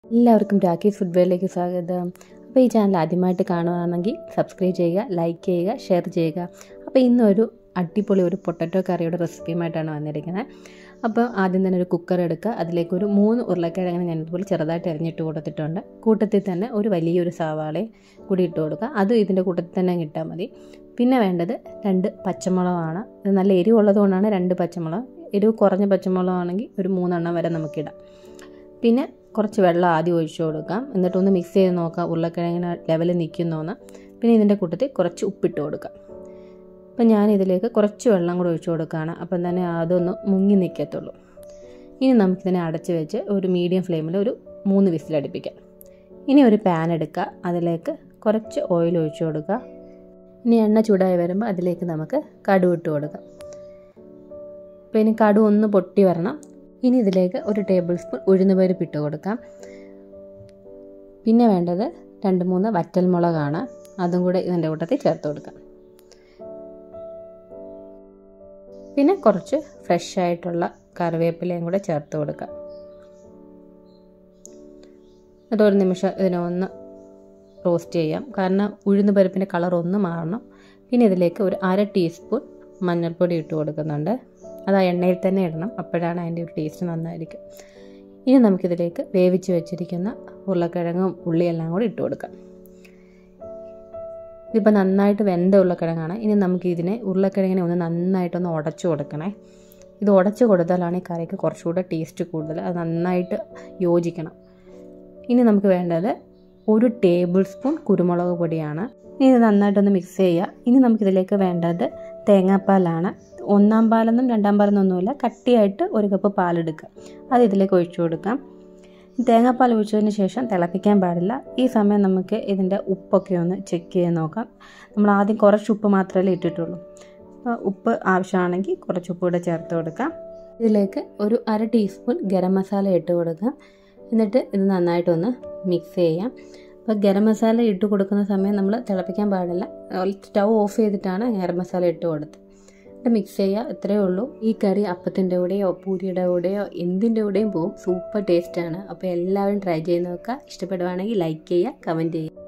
എല്ലാവർക്കും രാഖീസ് ഫുട്ബോളിലേക്ക് സ്വാഗതം അപ്പോൾ ഈ ചാനൽ ആദ്യമായിട്ട് കാണുകയാണെങ്കിൽ സബ്സ്ക്രൈബ് ചെയ്യുക ലൈക്ക് ചെയ്യുക ഷെയർ ചെയ്യുക അപ്പോൾ ഇന്നൊരു അടിപൊളി ഒരു പൊട്ടറ്റോ കറിയുടെ റെസിപ്പിയുമായിട്ടാണ് വന്നിരിക്കുന്നത് അപ്പോൾ ആദ്യം തന്നെ ഒരു കുക്കർ എടുക്കുക അതിലേക്ക് ഒരു മൂന്ന് ഉരുളക്കിഴങ്ങിന് ഞാൻ ഇതുപോലെ ചെറുതായിട്ട് എറിഞ്ഞിട്ട് കൊടുത്തിട്ടുണ്ട് കൂട്ടത്തിൽ തന്നെ ഒരു വലിയൊരു സവാളയും കൂടി ഇട്ട് കൊടുക്കുക അതും ഇതിൻ്റെ കൂട്ടത്തിൽ തന്നെ ഇട്ടാൽ മതി പിന്നെ വേണ്ടത് രണ്ട് പച്ചമുളകാണ് ഇത് നല്ല എരിവുള്ളത് കൊണ്ടാണ് രണ്ട് പച്ചമുളക് എരിവ് കുറഞ്ഞ പച്ചമുളകാണെങ്കിൽ ഒരു മൂന്നെണ്ണം വരെ നമുക്കിടാം പിന്നെ കുറച്ച് വെള്ളം ആദ്യം ഒഴിച്ചു കൊടുക്കാം എന്നിട്ടൊന്ന് മിക്സ് ചെയ്ത് നോക്കാം ഉരുളക്കിഴങ്ങിന് ലെവലിൽ നിൽക്കുന്നോന്ന് പിന്നെ ഇതിൻ്റെ കൂട്ടത്തിൽ കുറച്ച് ഉപ്പിട്ട് കൊടുക്കാം അപ്പം ഞാൻ ഇതിലേക്ക് കുറച്ച് വെള്ളം കൂടെ ഒഴിച്ചു കൊടുക്കുകയാണ് അപ്പം തന്നെ അതൊന്ന് മുങ്ങി നിൽക്കത്തുള്ളൂ ഇനി നമുക്കിതിനെ അടച്ച് വെച്ച് ഒരു മീഡിയം ഫ്ലെയിമിൽ ഒരു മൂന്ന് വിസിലടിപ്പിക്കാം ഇനി ഒരു പാൻ എടുക്കുക അതിലേക്ക് കുറച്ച് ഓയിൽ ഒഴിച്ചു കൊടുക്കുക ഇനി എണ്ണ ചൂടായി വരുമ്പോൾ അതിലേക്ക് നമുക്ക് കടു ഇട്ട് കൊടുക്കാം അപ്പോൾ ഇനി കടു ഒന്ന് പൊട്ടി വരണം ഇനി ഇതിലേക്ക് ഒരു ടേബിൾ സ്പൂൺ ഉഴുന്നുപരിപ്പ് ഇട്ട് കൊടുക്കാം പിന്നെ വേണ്ടത് രണ്ട് മൂന്ന് വറ്റൽമുളകാണ് അതും കൂടെ ഇതിൻ്റെ കൂട്ടത്തിൽ ചേർത്ത് കൊടുക്കാം പിന്നെ കുറച്ച് ഫ്രഷ് ആയിട്ടുള്ള കറിവേപ്പിലയും കൂടെ ചേർത്ത് കൊടുക്കാം എന്നിട്ട് ഒരു നിമിഷം ഇതിനെ ഒന്ന് റോസ്റ്റ് ചെയ്യാം കാരണം ഉഴുന്ന് പരിപ്പിൻ്റെ കളർ ഒന്ന് മാറണം പിന്നെ ഇതിലേക്ക് ഒരു അര ടീസ്പൂൺ മഞ്ഞൾപ്പൊടി ഇട്ട് കൊടുക്കുന്നുണ്ട് അത് ആ എണ്ണയിൽ തന്നെ ഇടണം അപ്പോഴാണ് അതിൻ്റെ ഒരു ടേസ്റ്റ് നന്നായിരിക്കും ഇനി നമുക്കിതിലേക്ക് വേവിച്ച് വെച്ചിരിക്കുന്ന ഉരുളക്കിഴങ്ങും ഉള്ളിയെല്ലാം കൂടി ഇട്ട് കൊടുക്കാം ഇതിപ്പോൾ നന്നായിട്ട് വെന്ത ഉരുളക്കിഴങ്ങാണ് ഇനി നമുക്ക് ഇതിനെ ഉരുളക്കിഴങ്ങിനെ ഒന്ന് നന്നായിട്ടൊന്ന് ഉടച്ചു കൊടുക്കണേ ഇത് ഉടച്ചു കൊടുത്താലാണ് ഈ കറിക്ക് കുറച്ചുകൂടെ ടേസ്റ്റ് കൂടുതൽ അത് നന്നായിട്ട് യോജിക്കണം ഇനി നമുക്ക് വേണ്ടത് ഒരു ടേബിൾ സ്പൂൺ കുരുമുളക് പൊടിയാണ് ഇനി ഇത് നന്നായിട്ടൊന്ന് മിക്സ് ചെയ്യുക ഇനി നമുക്കിതിലേക്ക് വേണ്ടത് തേങ്ങാപ്പാലാണ് ഒന്നാം പാലെന്നും രണ്ടാം പാലെന്നും ഒന്നുമില്ല കട്ടിയായിട്ട് ഒരു കപ്പ് പാലെടുക്കുക അത് ഇതിലേക്ക് ഒഴിച്ചു കൊടുക്കാം തേങ്ങാപ്പാൽ ഒഴിച്ചതിന് ശേഷം തിളപ്പിക്കാൻ പാടില്ല ഈ സമയം നമുക്ക് ഇതിൻ്റെ ഉപ്പൊക്കെ ഒന്ന് ചെക്ക് ചെയ്ത് നോക്കാം നമ്മൾ ആദ്യം കുറച്ച് ഉപ്പ് മാത്രമേ ഇട്ടിട്ടുള്ളൂ അപ്പോൾ ഉപ്പ് ആവശ്യമാണെങ്കിൽ കുറച്ച് ഉപ്പ് കൂടെ ചേർത്ത് കൊടുക്കാം ഇതിലേക്ക് ഒരു അര ടീസ്പൂൺ ഗരം മസാല ഇട്ട് കൊടുക്കാം എന്നിട്ട് ഇത് നന്നായിട്ടൊന്ന് മിക്സ് ചെയ്യാം അപ്പോൾ ഗരം മസാല ഇട്ട് കൊടുക്കുന്ന സമയം നമ്മൾ തിളപ്പിക്കാൻ പാടില്ല സ്റ്റൗ ഓഫ് ചെയ്തിട്ടാണ് ഗരം മസാല ഇട്ട് കൊടുത്തത് എന്നിട്ട് മിക്സ് ചെയ്യുക ഇത്രയേ ഉള്ളൂ ഈ കറി അപ്പത്തിൻ്റെ കൂടെയോ പൂരിയുടെ കൂടെയോ എന്തിൻ്റെ കൂടെയും പോവും സൂപ്പർ ടേസ്റ്റാണ് അപ്പോൾ എല്ലാവരും ട്രൈ ചെയ്ത് നോക്കുക ഇഷ്ടപ്പെടുവാണെങ്കിൽ ലൈക്ക് ചെയ്യുക കമൻറ്റ് ചെയ്യുക